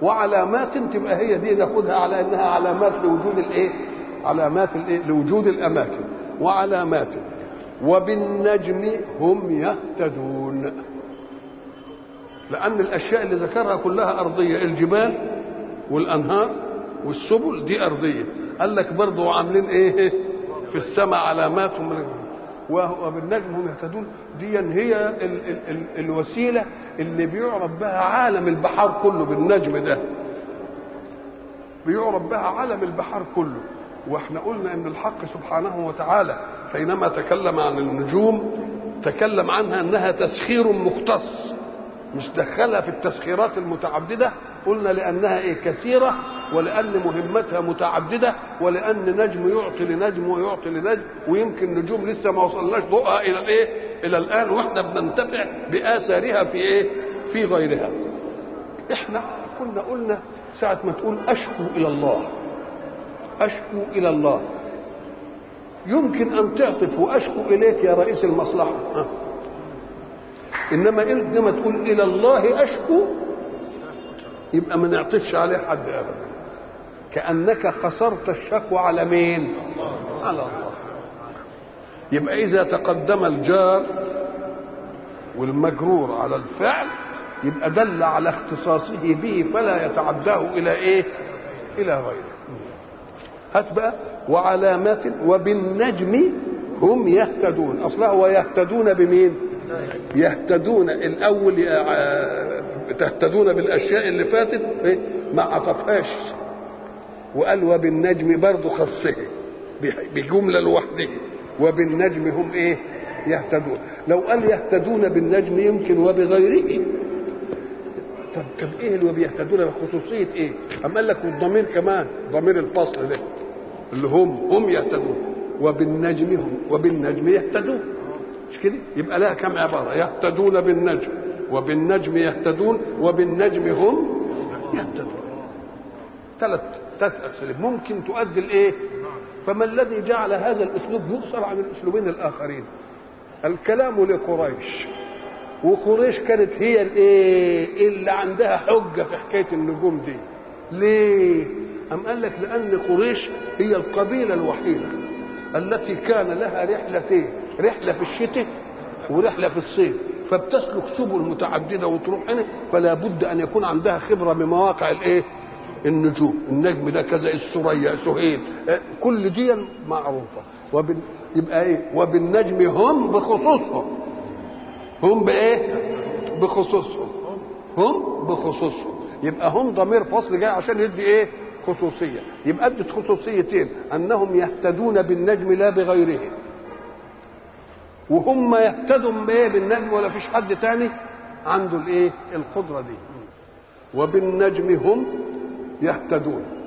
وعلامات تبقى هي دي ناخدها على انها علامات لوجود الايه علامات الايه لوجود الاماكن وعلامات وبالنجم هم يهتدون لان الاشياء اللي ذكرها كلها ارضيه الجبال والانهار والسبل دي ارضيه قال لك برضه عاملين ايه في السماء علامات من وبالنجم هم يهتدون دي هي ال ال ال الوسيله اللي بيعرف بها عالم البحار كله بالنجم ده بيعرف بها عالم البحار كله واحنا قلنا ان الحق سبحانه وتعالى حينما تكلم عن النجوم تكلم عنها انها تسخير مختص مش دخلها في التسخيرات المتعدده قلنا لانها ايه كثيره ولان مهمتها متعدده ولان نجم يعطي لنجم ويعطي لنجم ويمكن نجوم لسه ما وصلناش ضوءها الى الايه الى الان واحنا بننتفع باثارها في ايه في غيرها احنا كنا قلنا ساعه ما تقول اشكو الى الله اشكو الى الله يمكن ان تعطف واشكو اليك يا رئيس المصلحه ها. انما انما تقول الى الله اشكو يبقى ما نعطفش عليه حد ابدا كانك خسرت الشكوى على مين على الله يبقى اذا تقدم الجار والمجرور على الفعل يبقى دل على اختصاصه به فلا يتعداه الى ايه الى غيره هات بقى وعلامات وبالنجم هم يهتدون اصلها ويهتدون بمين يهتدون الاول تهتدون بالاشياء اللي فاتت ما عطفهاش وقال وبالنجم برضه خصه بجمله لوحده وبالنجم هم ايه يهتدون لو قال يهتدون بالنجم يمكن وبغيره طب طب ايه اللي بيهتدون بخصوصيه ايه؟ اما قال لك والضمير كمان ضمير الفصل ده اللي هم هم يهتدون وبالنجم هم وبالنجم يهتدون مش كده؟ يبقى لها كم عباره يهتدون بالنجم وبالنجم يهتدون وبالنجم هم يهتدون ثلاث ثلاث اسئله ممكن تؤدي الايه؟ فما الذي جعل هذا الاسلوب يقصر عن الاسلوبين الاخرين؟ الكلام لقريش وقريش كانت هي الايه اللي عندها حجه في حكايه النجوم دي ليه ام قال لك لان قريش هي القبيله الوحيده التي كان لها رحلتين رحله في الشتاء ورحله في الصيف فبتسلك سبل متعدده وتروح هنا فلا بد ان يكون عندها خبره بمواقع الايه النجوم النجم ده كذا السريا سهيل كل دي معروفه وبال... يبقى ايه وبالنجم هم بخصوصهم هم بايه بخصوصهم هم بخصوصهم يبقى هم ضمير فصل جاي عشان يدي ايه خصوصيه يبقى ادت خصوصيتين انهم يهتدون بالنجم لا بغيره وهم يهتدوا بايه بالنجم ولا فيش حد تاني عنده الايه القدره دي وبالنجم هم يهتدون